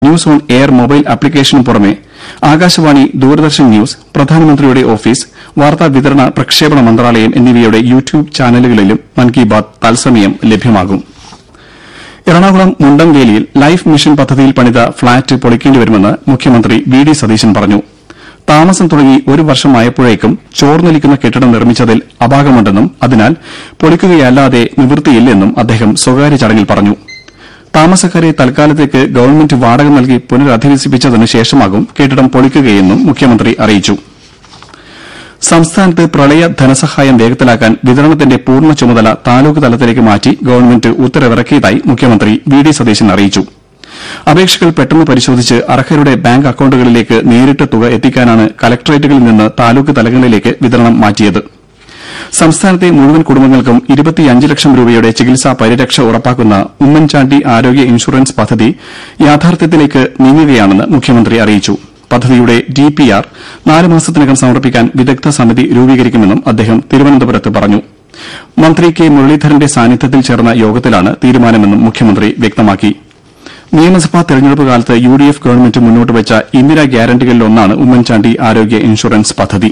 News on air mobile ആപ്ലിക്കേഷനു പുറമെ Akashvani Doordarshan news പ്രധാനമന്ത്രിയുടെ ഓഫീസ് വാർത്താ വിതരണ പ്രക്ഷേപണ മന്ത്രാലയം എന്നിവയുടെ യൂട്യൂബ് ചാനലുകളിലും മൻ കി ബാത് തത്സമയം ലഭ്യമാകും എറണാകുളം മുണ്ടംവേലിയിൽ ലൈഫ് മിഷൻ പദ്ധതിയിൽ പണിത ഫ്ളാറ്റ് പൊളിക്കേണ്ടിവരുമെന്ന് മുഖ്യമന്ത്രി വി ഡി സതീശൻ പറഞ്ഞു താമസം തുടങ്ങി ഒരു വർഷമായപ്പോഴേക്കും ചോർന്നൊലിക്കുന്ന കെട്ടിടം നിർമ്മിച്ചതിൽ അപാകമുണ്ടെന്നും അതിനാൽ പൊളിക്കുകയല്ലാതെ നിവൃത്തിയില്ലെന്നും അദ്ദേഹം സ്വകാര്യ ചടങ്ങിൽ പറഞ്ഞു താമസക്കാരെ തൽക്കാലത്തേക്ക് ഗവൺമെന്റ് വാടക നൽകി പുനരധിവസിപ്പിച്ചതിന് ശേഷമാകും കെട്ടിടം പൊളിക്കുകയെന്നും മുഖ്യമന്ത്രി അറിയിച്ചു സംസ്ഥാനത്ത് പ്രളയ ധനസഹായം വേഗത്തിലാക്കാൻ വിതരണത്തിന്റെ പൂർണ്ണ ചുമതല താലൂക്ക് തലത്തിലേക്ക് മാറ്റി ഗവൺമെന്റ് ഉത്തരവിറക്കിയതായി മുഖ്യമന്ത്രി വി ഡി സതീശൻ അറിയിച്ചു അപേക്ഷകൾ പെട്ടെന്ന് പരിശോധിച്ച് അർഹരുടെ ബാങ്ക് അക്കൌണ്ടുകളിലേക്ക് നേരിട്ട് തുക എത്തിക്കാനാണ് കലക്ടറേറ്റുകളിൽ നിന്ന് താലൂക്ക് തലങ്ങളിലേക്ക് വിതരണം മാറ്റിയത് സംസ്ഥാനത്തെ മുഴുവൻ കുടുംബങ്ങൾക്കും ഇരുപത്തിയഞ്ച് ലക്ഷം രൂപയുടെ ചികിത്സാ പരിരക്ഷ ഉറപ്പാക്കുന്ന ഉമ്മൻചാണ്ടി ആരോഗ്യ ഇൻഷുറൻസ് പദ്ധതി യാഥാർത്ഥ്യത്തിലേക്ക് നീങ്ങുകയാണെന്ന് മുഖ്യമന്ത്രി അറിയിച്ചു പദ്ധതിയുടെ ഡിപിആർ നാല് മാസത്തിനകം സമർപ്പിക്കാൻ വിദഗ്ധ സമിതി രൂപീകരിക്കുമെന്നും അദ്ദേഹം തിരുവനന്തപുരത്ത് പറഞ്ഞു മന്ത്രി കെ മുരളീധരന്റെ സാന്നിധ്യത്തിൽ ചേർന്ന യോഗത്തിലാണ് തീരുമാനമെന്നും മുഖ്യമന്ത്രി വ്യക്തമാക്കി നിയമസഭാ തെരഞ്ഞെടുപ്പ് കാലത്ത് യു ഡി എഫ് ഗവൺമെന്റ് മുന്നോട്ട് വെച്ച ഇന്ദിരാ ഗ്യാരണ്ടികളിലൊന്നാണ് ഉമ്മൻചാണ്ടി ആരോഗ്യ ഇൻഷുറൻസ് പദ്ധതി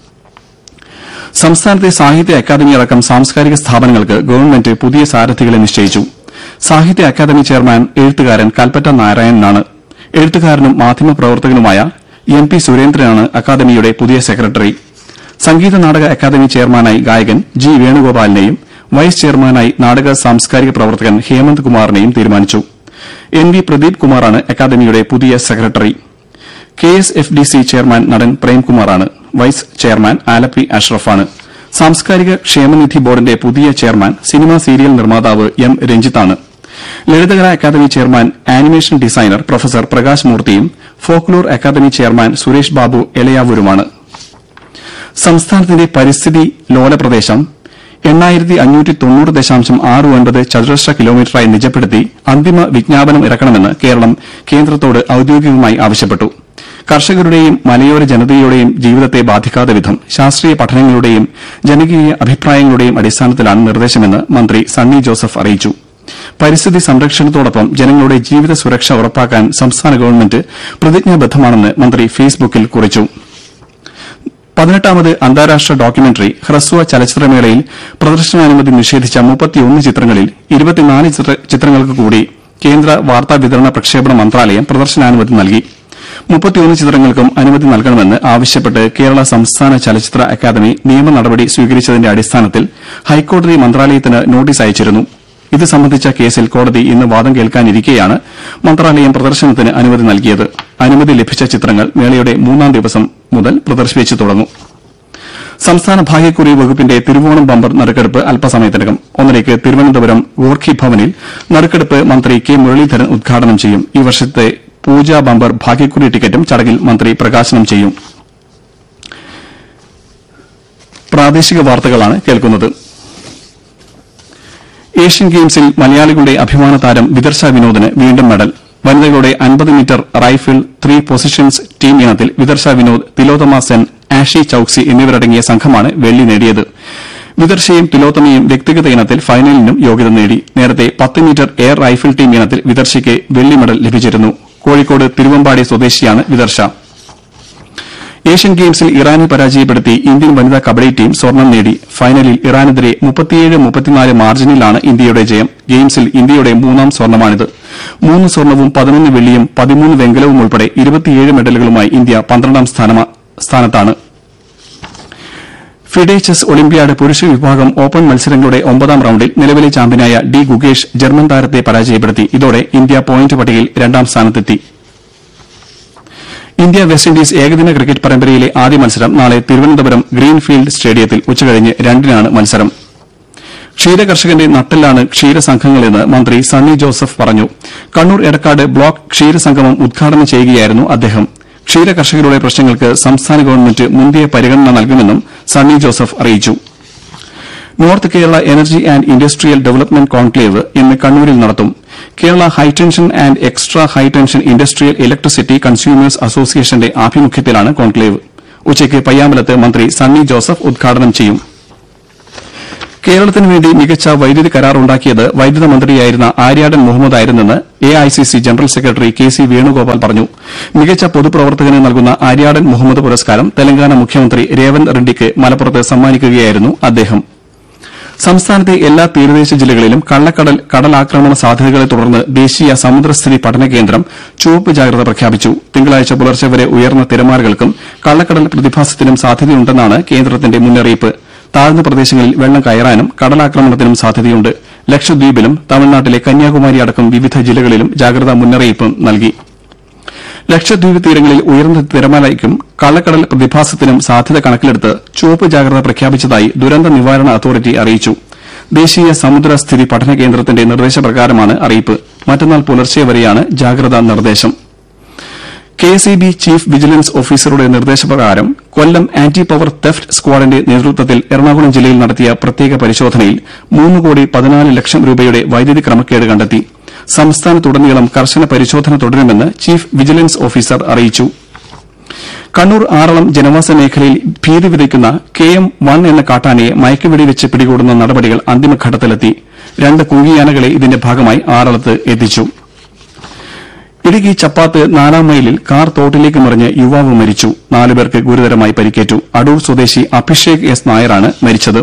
സംസ്ഥാനത്തെ സാഹിത്യ അക്കാദമി അടക്കം സാംസ്കാരിക സ്ഥാപനങ്ങൾക്ക് ഗവൺമെന്റ് പുതിയ സാരഥികളെ നിശ്ചയിച്ചു സാഹിത്യ അക്കാദമി ചെയർമാൻ എഴുത്തുകാരൻ കൽപ്പറ്റ നാരായണനാണ് എഴുത്തുകാരനും മാധ്യമപ്രവർത്തകനുമായ എം പി സുരേന്ദ്രനാണ് അക്കാദമിയുടെ പുതിയ സെക്രട്ടറി സംഗീത നാടക അക്കാദമി ചെയർമാനായി ഗായകൻ ജി വേണുഗോപാലിനെയും വൈസ് ചെയർമാനായി നാടക സാംസ്കാരിക പ്രവർത്തകൻ ഹേമന്ത് കുമാറിനെയും തീരുമാനിച്ചു എൻ വി പ്രദീപ് കുമാറാണ് അക്കാദമിയുടെ പുതിയ secretary K S F D C chairman നടൻ പ്രേംകുമാറാണ് വൈസ് ചെയർമാൻ ആലപ്പി അഷ്റഫാണ് സാംസ്കാരിക ക്ഷേമനിധി ബോർഡിന്റെ പുതിയ ചെയർമാൻ സിനിമാ സീരിയൽ നിർമ്മാതാവ് എം രഞ്ജിത്താണ് Lalithakala academy chairman animation designer professor Prakash മൂർത്തിയും folklore academy chairman Suresh Babu എളയാവൂരുമാണ് സംസ്ഥാനത്തിന്റെ പരിസ്ഥിതി ലോല പ്രദേശം എണ്ണായിരത്തി അഞ്ഞൂറ്റി തൊണ്ണൂറ് ദശാംശം ആറ് ഒൻപത് ചതുരശ്ര കിലോമീറ്ററായി നിജപ്പെടുത്തി അന്തിമ വിജ്ഞാപനം ഇറക്കണമെന്ന് കേരളം കേന്ദ്രത്തോട് ഔദ്യോഗികമായി ആവശ്യപ്പെട്ടു കർഷകരുടെയും മലയോര ജനതയുടെയും ജീവിതത്തെ ബാധിക്കാത്ത വിധം ശാസ്ത്രീയ പഠനങ്ങളുടെയും ജനകീയ അഭിപ്രായങ്ങളുടെയും അടിസ്ഥാനത്തിലാണ് നിർദ്ദേശമെന്ന് മന്ത്രി സണ്ണി ജോസഫ് അറിയിച്ചു പരിസ്ഥിതി സംരക്ഷണത്തോടൊപ്പം ജനങ്ങളുടെ ജീവിത സുരക്ഷ ഉറപ്പാക്കാൻ സംസ്ഥാന ഗവൺമെന്റ് പ്രതിജ്ഞാബദ്ധമാണെന്ന് മന്ത്രി ഫേസ്ബുക്കിൽ കുറിച്ചു പതിനെട്ടാമത് അന്താരാഷ്ട്ര ഡോക്യുമെന്ററി ഹ്രസ്വ ചലച്ചിത്രമേളയിൽ പ്രദർശനാനുമതി നിഷേധിച്ച മുപ്പത്തിയൊന്ന് ചിത്രങ്ങളിൽ ഇരുപത്തിനാല് ചിത്ര- ചിത്രങ്ങൾക്ക് കൂടി കേന്ദ്ര വാർത്താ വിതരണ പ്രക്ഷേപണ മന്ത്രാലയം പ്രദർശനാനുമതി നൽകി മുപ്പത്തിയൊന്ന് ചിത്രങ്ങൾക്കും അനുമതി നൽകണമെന്ന് ആവശ്യപ്പെട്ട് കേരള സംസ്ഥാന ചലച്ചിത്ര അക്കാദമി നിയമ നടപടി സ്വീകരിച്ചതിന്റെ അടിസ്ഥാനത്തിൽ ഹൈക്കോടതി മന്ത്രാലയത്തിന് നോട്ടീസ് അയച്ചിരുന്നു ഇത് സംബന്ധിച്ച കേസിൽ കോടതി ഇന്ന് വാദം കേൾക്കാനിരിക്കെയാണ് മന്ത്രാലയം പ്രദർശനത്തിന് അനുമതി നൽകിയത് അനുമതി ലഭിച്ച ചിത്രങ്ങൾ മേളയുടെ മൂന്നാം ദിവസം മുതൽ പ്രദർശിപ്പിച്ചു തുടങ്ങും സംസ്ഥാന ഭാഗ്യക്കുറി വകുപ്പിന്റെ തിരുവോണം ബമ്പർ നറുക്കെടുപ്പ് അല്പസമയത്തിനകം ഒന്നരയ്ക്ക് തിരുവനന്തപുരം ഗോർഖി ഭവനിൽ നറുക്കെടുപ്പ് മന്ത്രി കെ മുരളീധരൻ ഉദ്ഘാടനം ചെയ്യും ഈ വർഷത്തെ പൂജ ബമ്പർ ഭാഗ്യക്കുറി ടിക്കറ്റും ചടങ്ങിൽ മന്ത്രി പ്രകാശനം ചെയ്യും പ്രാദേശിക വാർത്തകളാണ് കേൾക്കുന്നത് ഏഷ്യൻ ഗെയിംസിൽ മലയാളികളുടെ അഭിമാന താരം വിദർശ വിനോദിന് വീണ്ടും മെഡൽ വനിതകളുടെ അൻപത് metre rifle three positions team ഇനത്തിൽ വിദർശ വിനോദ് തിലോത്തമ സെൻ ആഷി ചൌക്സി എന്നിവരടങ്ങിയ സംഘമാണ് വെള്ളി നേടിയത് വിദർശയും തിലോത്തമയും വ്യക്തിഗത ഇനത്തിൽ ഫൈനലിനും യോഗ്യത നേടി നേരത്തെ പത്ത് മീറ്റർ എയർ റൈഫിൾ ടീം ഇനത്തിൽ വിദർശയ്ക്ക് വെള്ളി മെഡൽ ലഭിച്ചിരുന്നു കോഴിക്കോട് തിരുവമ്പാടി സ്വദേശിയാണ് വിദർശ ഏഷ്യൻ ഗെയിംസിൽ ഇറാനെ പരാജയപ്പെടുത്തി ഇന്ത്യൻ വനിതാ കബഡി ടീം സ്വർണം നേടി ഫൈനലിൽ ഇറാനെതിരെ മുപ്പത്തിയേഴ് മുപ്പത്തിനാല് മാർജിനിലാണ് ഇന്ത്യയുടെ ജയം ഗെയിംസിൽ ഇന്ത്യയുടെ മൂന്നാം സ്വർണമാണിത് മൂന്ന് സ്വർണവും പതിനൊന്ന് വെള്ളിയും പതിമൂന്ന് വെങ്കലവും ഉൾപ്പെടെ ഇരുപത്തിയേഴ് മെഡലുകളുമായി ഇന്ത്യ പന്ത്രണ്ടാം സ്ഥാനമ- സ്ഥാനത്താണ് ഫിഡെ ചെസ് ഒളിമ്പ്യാഡ് പുരുഷ വിഭാഗം ഓപ്പൺ മത്സരങ്ങളുടെ ഒമ്പതാം റൌണ്ടിൽ നിലവിലെ ചാമ്പ്യനായ ഡി ഗുഗേഷ് ജർമ്മൻ താരത്തെ പരാജയപ്പെടുത്തി ഇതോടെ ഇന്ത്യ പോയിന്റ് പട്ടികയിൽ രണ്ടാം സ്ഥാനത്തെത്തി ഇന്ത്യ വെസ്റ്റ് ഇൻഡീസ് ഏകദിന ക്രിക്കറ്റ് പരമ്പരയിലെ ആദ്യ മത്സരം നാളെ തിരുവനന്തപുരം ഗ്രീൻഫീൽഡ് സ്റ്റേഡിയത്തിൽ ഉച്ചകഴിഞ്ഞ് രണ്ടിനാണ് മത്സരം ക്ഷീരകർഷകന്റെ നട്ടെല്ലാണ് ക്ഷീരസംഘങ്ങളെന്ന് മന്ത്രി സണ്ണി ജോസഫ് പറഞ്ഞു കണ്ണൂർ എടക്കാട് ബ്ലോക്ക് ക്ഷീരസംഗമം ഉദ്ഘാടനം ചെയ്യുകയായിരുന്നു അദ്ദേഹം ക്ഷീരകർഷകരുടെ പ്രശ്നങ്ങൾക്ക് സംസ്ഥാന ഗവൺമെന്റ് മുന്തിയ പരിഗണന നൽകുമെന്നും സണ്ണി ജോസഫ് അറിയിച്ചു north Kerala energy and industrial development conclave ഇന്ന് കണ്ണൂരിൽ നടത്തും Kerala high tension and extra high tension industrial electricity consumers അസോസിയേഷന്റെ ആഭിമുഖ്യത്തിലാണ് കോൺക്ലേവ് ഉച്ചയ്ക്ക് പയ്യാമ്പലത്ത് മന്ത്രി സണ്ണി ജോസഫ് ഉദ്ഘാടനം ചെയ്യും കേരളത്തിന് വേണ്ടി മികച്ച വൈദ്യുതി കരാർ ഉണ്ടാക്കിയത് വൈദ്യുത മന്ത്രിയായിരുന്ന ആര്യാടൻ മുഹമ്മദ് ആയിരുന്നെന്ന് AICC general secretary K C Venugopal പറഞ്ഞു മികച്ച പൊതുപ്രവർത്തകന് നൽകുന്ന ആര്യാടൻ മുഹമ്മദ് പുരസ്കാരം തെലങ്കാന മുഖ്യമന്ത്രി രേവന്ത് റെഡ്ഡിക്ക് മലപ്പുറത്ത് സമ്മാനിക്കുകയായിരുന്നു അദ്ദേഹം സംസ്ഥാനത്തെ എല്ലാ തീരദേശ ജില്ലകളിലും കള്ളക്കടൽ കടലാക്രമണ സാധ്യതകളെ തുടർന്ന് ദേശീയ സമുദ്രസ്ഥിതി പഠന കേന്ദ്രം ചുവപ്പ് ജാഗ്രത പ്രഖ്യാപിച്ചു തിങ്കളാഴ്ച പുലർച്ചെ വരെ ഉയർന്ന തിരമാലകൾക്കും കള്ളക്കടൽ പ്രതിഭാസത്തിനും സാധ്യതയുണ്ടെന്നാണ് കേന്ദ്രത്തിന്റെ മുന്നറിയിപ്പ് താഴ്ന്ന പ്രദേശങ്ങളിൽ വെള്ളം കയറാനും കടലാക്രമണത്തിനും സാധ്യതയുണ്ട് ലക്ഷദ്വീപിലും തമിഴ്നാട്ടിലെ കന്യാകുമാരി അടക്കം വിവിധ ജില്ലകളിലും ജാഗ്രതാ മുന്നറിയിപ്പും നൽകി ലക്ഷദ്വീപ് തീരങ്ങളിൽ ഉയർന്ന തിരമാലയ്ക്കും കള്ളക്കടൽ പ്രതിഭാസത്തിനും സാധ്യത കണക്കിലെടുത്ത് ചുവപ്പ് ജാഗ്രത പ്രഖ്യാപിച്ചതായി ദുരന്ത നിവാരണ അതോറിറ്റി അറിയിച്ചു ദേശീയ സമുദ്ര സ്ഥിതി പഠന കേന്ദ്രത്തിന്റെ നിർദ്ദേശപ്രകാരമാണ് അറിയിപ്പ് മറ്റന്നാൾ പുലർച്ചെ വരെയാണ് ജാഗ്രതാ നിർദ്ദേശം കെഎസ്ഇബി ചീഫ് വിജിലൻസ് ഓഫീസറുടെ നിർദ്ദേശപ്രകാരം കൊല്ലം ആന്റി പവർ തെഫ്റ്റ് സ്ക്വാഡിന്റെ നേതൃത്വത്തിൽ എറണാകുളം ജില്ലയിൽ നടത്തിയ പ്രത്യേക പരിശോധനയിൽ മൂന്ന് കോടി പതിനാല് ലക്ഷം രൂപയുടെ വൈദ്യുതി ക്രമക്കേട് കണ്ടെത്തി സംസ്ഥാനത്തുടനീളം കർശന പരിശോധന തുടരുമെന്ന് ചീഫ് വിജിലൻസ് ഓഫീസർ അറിയിച്ചു കണ്ണൂർ ആറളം ജനവാസ മേഖലയിൽ ഭീതി വിതയ്ക്കുന്ന കെ എം വൺ എന്ന കാട്ടാനയെ മയക്കുവെടി വെച്ച് പിടികൂടുന്ന നടപടികൾ അന്തിമഘട്ടത്തിലെത്തി രണ്ട് കുങ്കിയാനകളെ ഇതിന്റെ ഭാഗമായി ആറളത്ത് എത്തിച്ചു ഇടുക്കി ചപ്പാത്ത് നാലാം മൈലിൽ കാർ തോട്ടിലേക്ക് മറിഞ്ഞ് യുവാവ് മരിച്ചു നാലുപേർക്ക് ഗുരുതരമായി പരിക്കേറ്റു അടൂർ സ്വദേശി അഭിഷേക് എസ് നായരാണ് മരിച്ചത്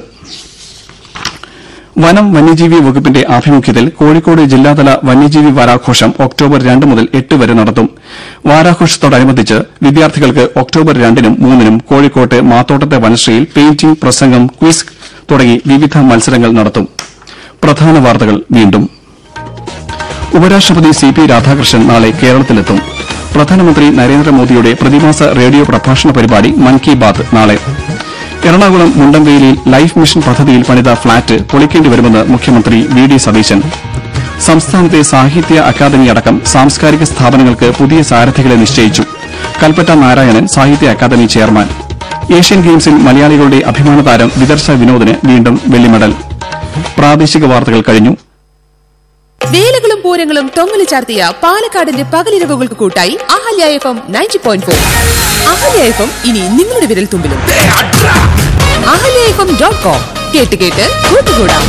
വനം വന്യജീവി വകുപ്പിന്റെ ആഭിമുഖ്യത്തിൽ കോഴിക്കോട് ജില്ലാതല വന്യജീവി വാരാഘോഷം ഒക്ടോബർ രണ്ട് മുതൽ എട്ട് വരെ നടത്തും വാരാഘോഷത്തോടനുബന്ധിച്ച് വിദ്യാർത്ഥികൾക്ക് ഒക്ടോബർ രണ്ടിനും മൂന്നിനും കോഴിക്കോട്ട് മാത്തോട്ടത്തെ വനശ്രീയിൽ പെയിന്റിംഗ് പ്രസംഗം ക്വിസ് തുടങ്ങി വിവിധ മത്സരങ്ങൾ നടത്തും പ്രധാന വാർത്തകൾ വീണ്ടും ഉപരാഷ്ട്രപതി സി പി രാധാകൃഷ്ണൻ നാളെ കേരളത്തിലെത്തും പ്രധാനമന്ത്രി നരേന്ദ്രമോദിയുടെ പ്രതിമാസ റേഡിയോ പ്രഭാഷണ പരിപാടി മൻ കി ബാത് നാളെ എറണാകുളം മുണ്ടംവേലിയിൽ ലൈഫ് മിഷൻ പദ്ധതിയിൽ പണിത ഫ്ളാറ്റ് പൊളിക്കേണ്ടി വരുമെന്ന് മുഖ്യമന്ത്രി വി ഡി സതീശൻ സംസ്ഥാനത്തെ സാഹിത്യ അക്കാദമി അടക്കം സാംസ്കാരിക സ്ഥാപനങ്ങൾക്ക് പുതിയ സാരഥികളെ നിശ്ചയിച്ചു കൽപ്പറ്റ നാരായണൻ സാഹിത്യ അക്കാദമി ചെയർമാൻ ഏഷ്യൻ ഗെയിംസിൽ മലയാളികളുടെ അഭിമാന താരം വിദർശ വിനോദിന് വീണ്ടും വെള്ളിമെഡൽ പ്രാദേശിക വാർത്തകൾ കഴിഞ്ഞു വേലകളും പൂരങ്ങളും തൊങ്ങലു ചാർത്തിയ പാലക്കാടിന്റെ പകലിരവുകൾക്ക് കൂട്ടായി Ahalya F M ninety point four Ahalya F M ഇനി നിങ്ങളുടെ വിരൽ തുമ്പിലും Ahalya F M dot com കേട്ട് കേട്ട് കൂട്ടുകൂടാം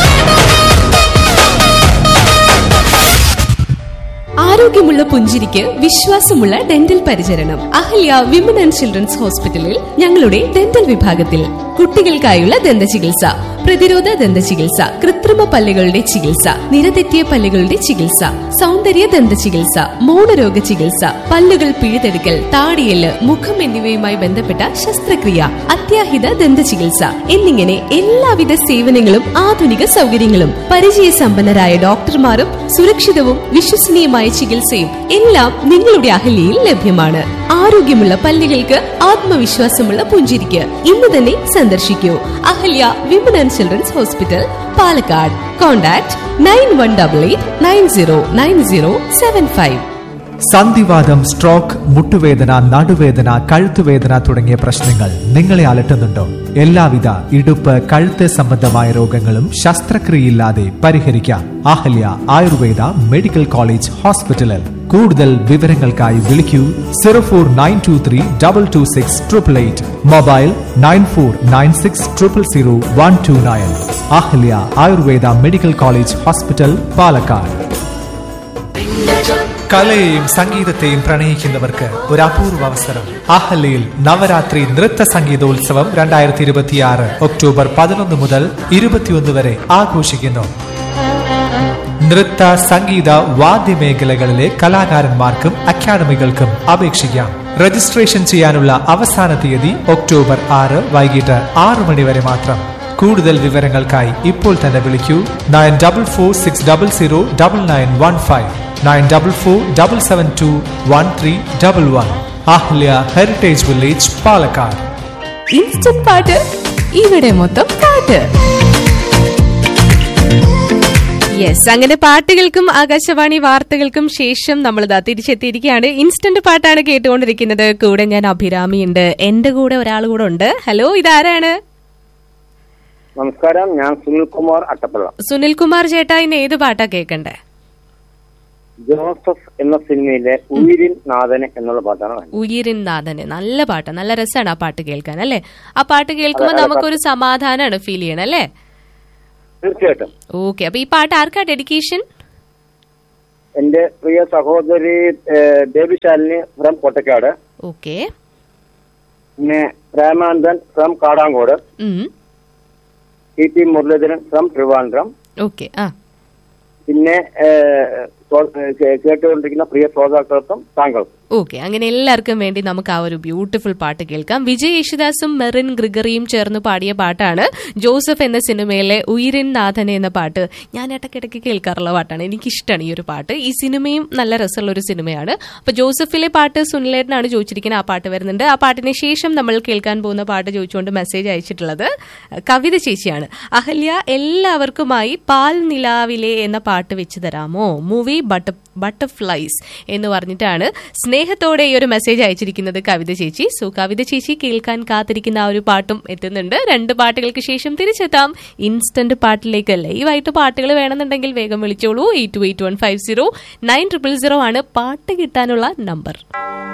ആരോഗ്യമുള്ള പുഞ്ചിരിക്ക് വിശ്വാസമുള്ള ഡെന്റൽ പരിചരണം അഹല്യ വിമൻ ആൻഡ് ചിൽഡ്രൻസ് ഹോസ്പിറ്റലിൽ ഞങ്ങളുടെ ഡെന്റൽ വിഭാഗത്തിൽ കുട്ടികൾക്കായുള്ള ദന്ത ചികിത്സ പ്രതിരോധ ദന്ത ചികിത്സ കൃത്രിമ പല്ലുകളുടെ ചികിത്സ നിരതെറ്റിയ പല്ലുകളുടെ ചികിത്സ സൗന്ദര്യ ദന്ത ചികിത്സ മൗനരോഗ ചികിത്സ പല്ലുകൾ പിഴുതെടുക്കൽ താടിയല് മുഖം എന്നിവയുമായി ബന്ധപ്പെട്ട ശസ്ത്രക്രിയ അത്യാഹിത ദന്ത ചികിത്സ എന്നിങ്ങനെ എല്ലാവിധ സേവനങ്ങളും ആധുനിക സൗകര്യങ്ങളും പരിചയസമ്പന്നരായ ഡോക്ടർമാരും സുരക്ഷിതവും വിശ്വസനീയമായ ചികിത്സയും എല്ലാം നിങ്ങളുടെ അഹല്യയിൽ ലഭ്യമാണ് ആരോഗ്യമുള്ള പല്ലുകൾക്ക് ആത്മവിശ്വാസമുള്ള പുഞ്ചിരിക്ക് ഇന്ന് തന്നെ സന്ദർശിക്കൂ Ahalya women and children's hospital Palakkad contact nine one double eight nine zero nine zero seven five സന്ധിവാദം സ്ട്രോക്ക് മുട്ടുവേദന നടുവേദന കഴുത്തുവേദന തുടങ്ങിയ പ്രശ്നങ്ങൾ നിങ്ങളെ അലട്ടുന്നുണ്ടോ എല്ലാവിധ ഇടുപ്പ് കഴുത്ത് സംബന്ധമായ രോഗങ്ങളും ശസ്ത്രക്രിയയില്ലാതെ പരിഹരിക്കാം അഹല്യ ആയുർവേദ മെഡിക്കൽ കോളേജ് ഹോസ്പിറ്റലിൽ കൂടുതൽ വിവരങ്ങൾക്കായി വിളിക്കൂ zero four nine two three double two six triple eight mobile nine four nine six triple zero one two nine Ahalya Ayurveda medical college hospital Palakkad കലയെയും സംഗീതത്തെയും പ്രണയിക്കുന്നവർക്ക് ഒരു അപൂർവ അവസരം അഹല്യയിൽ നവരാത്രി നൃത്ത സംഗീതോത്സവം രണ്ടായിരത്തി ഇരുപത്തിയാറ് ഒക്ടോബർ പതിനൊന്ന് മുതൽ ഇരുപത്തിയൊന്ന് വരെ ആഘോഷിക്കുന്നു നൃത്ത സംഗീത വാദ്യമേഖലകളിലെ കലാകാരന്മാർക്കും അക്കാദമികൾക്കും അപേക്ഷിക്കാം രജിസ്ട്രേഷൻ ചെയ്യാനുള്ള അവസാന തീയതി ഒക്ടോബർ ആറ് വൈകിട്ട് ആറു മണി വരെ മാത്രം കൂടുതൽ വിവരങ്ങൾക്കായി ഇപ്പോൾ തന്നെ വിളിക്കൂ nine double four six double zero double nine one five nine double four double seven two one three double one Ahalya heritage village Palakkad instant പാട്ട് ഇവിടെ മൊത്തം പാട്ട് യെസ് അങ്ങനെ പാട്ടുകൾക്കും ആകാശവാണി വാർത്തകൾക്കും ശേഷം നമ്മൾ ഇതാ തിരിച്ചെത്തിയിരിക്കുകയാണ് ഇൻസ്റ്റന്റ് പാട്ടാണ് കേട്ടുകൊണ്ടിരിക്കുന്നത് കൂടെ ഞാൻ അഭിരാമിയുണ്ട് എന്റെ കൂടെ ഒരാൾ കൂടെ ഉണ്ട് ഹലോ ഇതാരാണ് നമസ്കാരം ഞാൻ സുനിൽകുമാർ അട്ടപ്പള്ള സുനിൽ കുമാർ ചേട്ടാ ഇന്ന് ഏത് പാട്ടാ കേൾക്കണ്ടേ ജോസഫ് എന്ന സിനിമയിലെ ഉയിരിൻ നാഥന് എന്നുള്ള പാട്ടാണ് വേണ്ടത്. ഉയിരിൻ നാഥന് നല്ല പാട്ട് നല്ല രസമാണ് ആ പാട്ട് കേൾക്കാൻ അല്ലേ ആ പാട്ട് കേൾക്കുമ്പോൾ അതെ, അതെ, നമുക്കൊരു സമാധാനമാണ് ഫീൽ ചെയ്യണം അല്ലേ തീർച്ചയായിട്ടും ഓക്കെ അപ്പൊ ഈ പാട്ട് ആർക്കാ ഡെഡിക്കേഷൻ എന്റെ പ്രിയ സഹോദരി ഏഹ്, ദേവിശാലിനി ഫ്രം കൊട്ടക്കാട് ഓക്കെ പിന്നെ Ramanandan from Kadangode T T Muraleedharan from Trivandrum okay ആ പിന്നെ ഏഹ്, സ്വ- ഏഹ്, കേ- കേട്ടുകൊണ്ടിരിക്കുന്ന പ്രിയ ശ്രോതാക്കൾക്കും താങ്കൾക്കും ഓക്കെ അങ്ങനെ എല്ലാവർക്കും വേണ്ടി നമുക്ക് ആ ഒരു ബ്യൂട്ടിഫുൾ പാട്ട് കേൾക്കാം വിജയ് യേശുദാസും മെറിൻ ഗ്രിഗറിയും ചേർന്ന് പാടിയ പാട്ടാണ് ജോസഫ് എന്ന സിനിമയിലെ ഉയിരിൻ നാഥൻ എന്ന പാട്ട് ഞാൻ ഇടയ്ക്കിടയ്ക്ക് കേൾക്കാറുള്ള പാട്ടാണ് എനിക്കിഷ്ടമാണ് ഈ ഒരു പാട്ട് ഈ സിനിമയും നല്ല രസമുള്ള ഒരു സിനിമയാണ് അപ്പൊ ജോസഫിലെ പാട്ട് സുനിലേട്ടനാണ് ചോദിച്ചിരിക്കുന്നത് ആ പാട്ട് വരുന്നുണ്ട് ആ പാട്ടിന് ശേഷം നമ്മൾ കേൾക്കാൻ പോകുന്ന പാട്ട് ചോദിച്ചുകൊണ്ട് മെസ്സേജ് അയച്ചിട്ടുള്ളത് കവിത ചേച്ചിയാണ് അഹല്യ എല്ലാവർക്കുമായി പാൽ നിലാവിലെ എന്ന പാട്ട് വെച്ച് തരാമോ മൂവി ബട്ട ബട്ടർഫ്ലൈസ് എന്ന് പറഞ്ഞിട്ടാണ് സ്നേഹത്തോടെ ഈ ഒരു മെസ്സേജ് അയച്ചിരിക്കുന്നത് കവിത ചേച്ചി സോ കവിത ചേച്ചി കേൾക്കാൻ കാത്തിരിക്കുന്ന ആ ഒരു പാട്ടും എത്തുന്നുണ്ട് രണ്ട് പാട്ടുകൾക്ക് ശേഷം തിരിച്ചെത്താം ഇൻസ്റ്റന്റ് പാട്ടിലേക്ക് ലൈവായിട്ട് പാട്ടുകൾ വേണമെന്നുണ്ടെങ്കിൽ വേഗം വിളിച്ചോളൂ eight two eight one five zero nine triple zero ആണ് പാട്ട് കിട്ടാനുള്ള നമ്പർ